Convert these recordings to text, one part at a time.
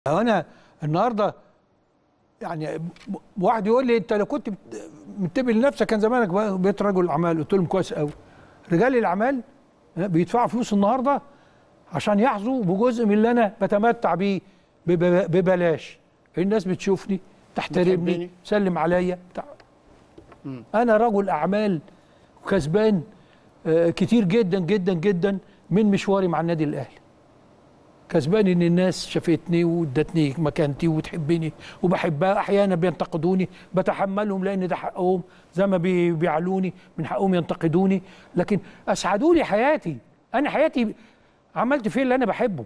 انا النهارده يعني م- واحد يقول لي انت لو كنت بت- منتبه لنفسك كان زمانك بقى بقيت رجل اعمال قلت لهم كويس قوي رجال الاعمال ها، بيدفعوا فلوس النهارده عشان يحظوا بجزء من اللي انا بتمتع بيه بب- ببلاش الناس بتشوفني تحترمني بتحبني. تسلم عليا بتاع. انا رجل اعمال وكسبان آه، كتير جدا جدا جدا من مشواري مع النادي الاهلي كسبان ان الناس شافتني وادتني مكانتي وتحبني وبحبها احيانا بينتقدوني بتحملهم لان ده حقهم زي ما بي- بيعلوني من حقهم ينتقدوني لكن اسعدوا لي حياتي انا حياتي عملت فيه اللي انا بحبه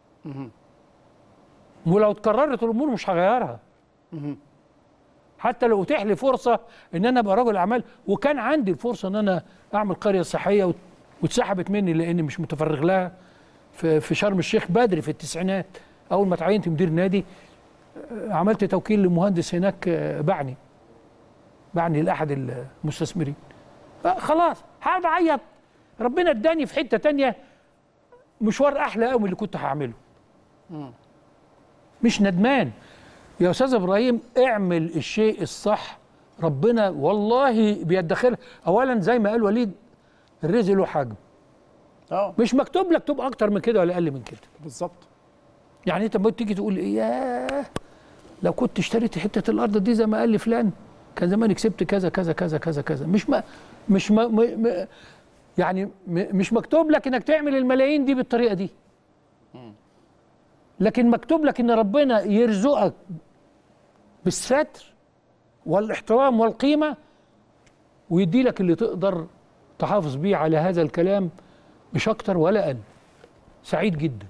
ولو اتكررت الامور مش هغيرها حتى لو اتيح لي فرصه ان انا ابقى رجل اعمال وكان عندي الفرصه ان انا اعمل قريه صحيه وت- واتسحبت مني لاني مش متفرغ لها في في شرم الشيخ بدري في التسعينات اول ما تعينت مدير نادي آه، عملت توكيل لمهندس هناك آه، بعني بعني لاحد المستثمرين آه، خلاص هقعد اعيط ربنا اداني في حته تانية مشوار احلى قوي من اللي كنت هعمله مش ندمان يا استاذ ابراهيم اعمل الشيء الصح ربنا والله بيدخلها اولا زي ما قال وليد الرزق له حجم اه مش مكتوب لك تبقى اكتر من كده ولا اقل من كده بالظبط يعني انت لما تيجي تقول ايه ياه لو كنت اشتريت حته الارض دي زي ما قال لي فلان كان زماني كسبت كذا كذا كذا كذا كذا مش ما مش ما م م يعني م مش مكتوب لك انك تعمل الملايين دي بالطريقه دي لكن مكتوب لك ان ربنا يرزقك بالستر والاحترام والقيمه ويدي لك اللي تقدر تحافظ بيه على هذا الكلام مش اكتر ولا اقل سعيد جدا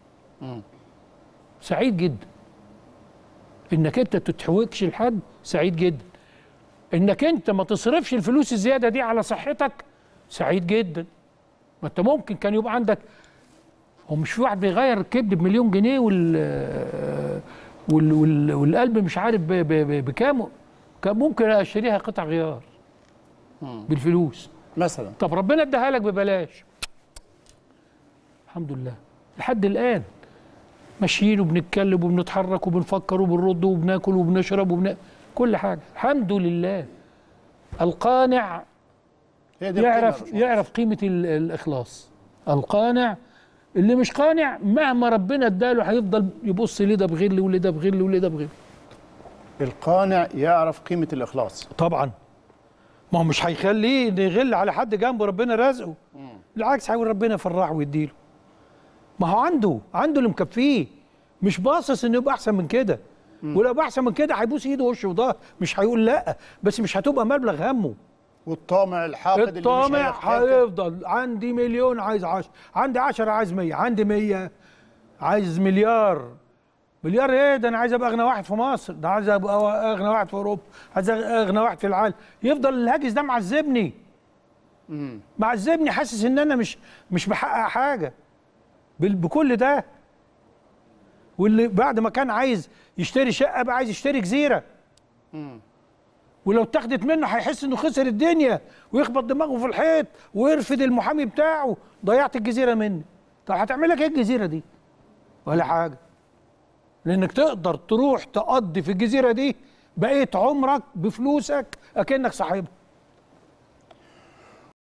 سعيد جدا انك انت تتحوكش لحد سعيد جدا انك انت ما تصرفش الفلوس الزياده دي على صحتك سعيد جدا ما انت ممكن كان يبقى عندك هو مش في واحد بيغير الكبد بمليون جنيه وال وال وال والقلب مش عارف ب- ب- ب- بكام كان ممكن اشتريها قطع غيار بالفلوس مثلا طب ربنا اداها لك ببلاش الحمد لله لحد الان ماشيين وبنتكلم وبنتحرك وبنفكر وبنرد وبناكل وبنشرب وبن... كل حاجه الحمد لله القانع هي دي يعرف القيمة. يعرف قيمه ال- الاخلاص القانع اللي مش قانع مهما ربنا اداله هيفضل يبص لده بغل ولده بغل ولده بغل القانع يعرف قيمه الاخلاص طبعا ما هو مش هيخليه إن يغل على حد جنبه ربنا رزقه بالعكس هيقول ربنا يفرحه ويديله ما هو عنده عنده اللي مكفيه مش باصص انه يبقى احسن من كده ولو بقى احسن من كده هيبوس ايده ووشه وظهر مش هيقول لا بس مش هتبقى مبلغ همه والطامع الحاقد اللي مش الطامع هيحتاج هيفضل عندي مليون عايز عشر عندي عشرة عايز مية عندي مية عايز مليار مليار ايه ده انا عايز ابقى اغنى واحد في مصر ده عايز ابقى اغنى واحد في اوروبا عايز اغنى واحد في العالم يفضل الهاجس ده معذبني معذبني حاسس ان انا مش مش بحقق حاجه بال- بكل ده واللي بعد ما كان عايز يشتري شقه بقى عايز يشتري جزيره ولو اتاخدت منه هيحس انه خسر الدنيا ويخبط دماغه في الحيط ويرفض المحامي بتاعه ضيعت الجزيره مني طب هتعمل لك ايه الجزيره دي ولا حاجه لانك تقدر تروح تقضي في الجزيره دي بقيت عمرك بفلوسك اكنك صاحبها